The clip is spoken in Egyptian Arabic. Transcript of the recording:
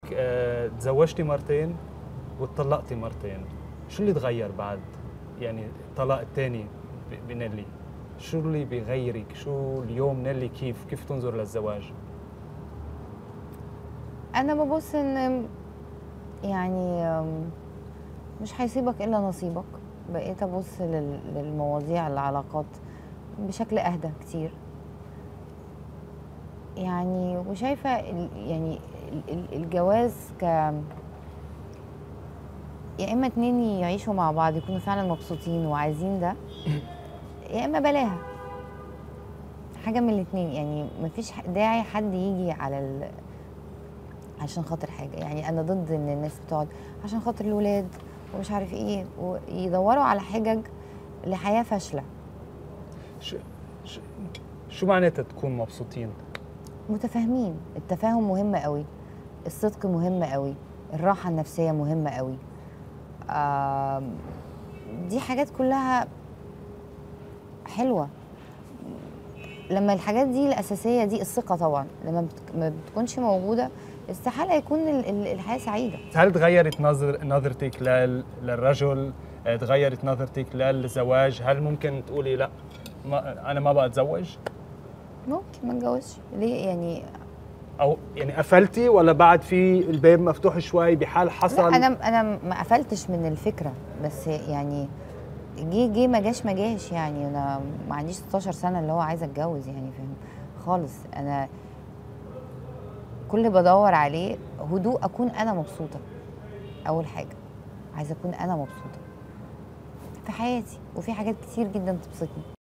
آه، تزوجتي مرتين واتطلقتي مرتين شو اللي تغير بعد يعني الطلاق الثاني بنيلي شو اللي بيغيرك شو اليوم نيلي كيف كيف تنظر للزواج انا ببص ان يعني أم، مش هيصيبك الا نصيبك بقيت ابص لل- للمواضيع العلاقات بشكل اهدى كتير يعني وشايفه ال- يعني ال- ال- الجواز ك يا اما اتنين يعيشوا مع بعض يكونوا فعلا مبسوطين وعايزين ده يا اما بلاها حاجه من الاتنين يعني مفيش ح- داعي حد يجي على ال... عشان خاطر حاجه يعني انا ضد ان الناس بتقعد عشان خاطر الولاد ومش عارف ايه ويدوروا على حجج لحياه فاشله شو شو, شو معناتها تكون مبسوطين متفاهمين التفاهم مهم قوي الصدق مهم قوي الراحه النفسيه مهمه قوي آم، دي حاجات كلها حلوه لما الحاجات دي الاساسيه دي الثقه طبعا لما بت- ما بتكونش موجوده استحاله يكون ال- ال- الحياه سعيده هل تغيرت نظر نظرتك لل... للرجل آه، تغيرت نظرتك للزواج هل ممكن تقولي لا ما انا ما بقى اتزوج ممكن ما اتجوزش ليه يعني او يعني قفلتي ولا بعد في الباب مفتوح شوي بحال حصل لا انا انا ما قفلتش من الفكره بس يعني جه جه ما جاش ما جاش يعني انا ما عنديش 16 سنه اللي هو عايزه اتجوز يعني فاهم خالص انا كل اللي بدور عليه هدوء اكون انا مبسوطه اول حاجه عايزه اكون انا مبسوطه في حياتي وفي حاجات كتير جدا تبسطني